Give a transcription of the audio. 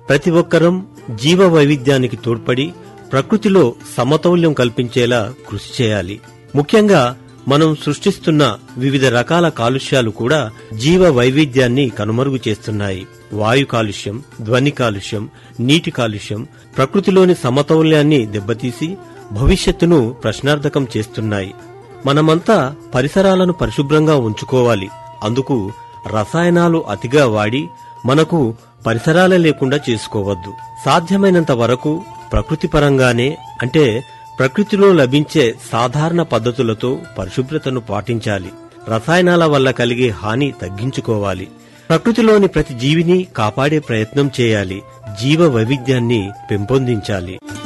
ప్రతి ఒక్కరం జీవ వైవిధ్యానికి తోడ్పడి ప్రకృతిలో సమతౌల్యం కల్పించేలా కృషి చేయాలి ముఖ్యంగా మనం సృష్టిస్తున్న వివిధ రకాల కాలుష్యాలు కూడా జీవ వైవిధ్యాన్ని కనుమరుగు చేస్తున్నాయి వాయు కాలుష్యం ధ్వని కాలుష్యం నీటి కాలుష్యం ప్రకృతిలోని సమతౌల్యాన్ని దెబ్బతీసి భవిష్యత్తును ప్రశ్నార్థకం చేస్తున్నాయి మనమంతా పరిసరాలను పరిశుభ్రంగా ఉంచుకోవాలి అందుకు రసాయనాలు అతిగా వాడి మనకు పరిసరాలే లేకుండా చేసుకోవద్దు సాధ్యమైనంత వరకు ప్రకృతి పరంగానే అంటే ప్రకృతిలో లభించే సాధారణ పద్ధతులతో పరిశుభ్రతను పాటించాలి రసాయనాల వల్ల కలిగే హాని తగ్గించుకోవాలి ప్రకృతిలోని ప్రతి జీవిని కాపాడే ప్రయత్నం చేయాలి జీవ వైవిధ్యాన్ని పెంపొందించాలి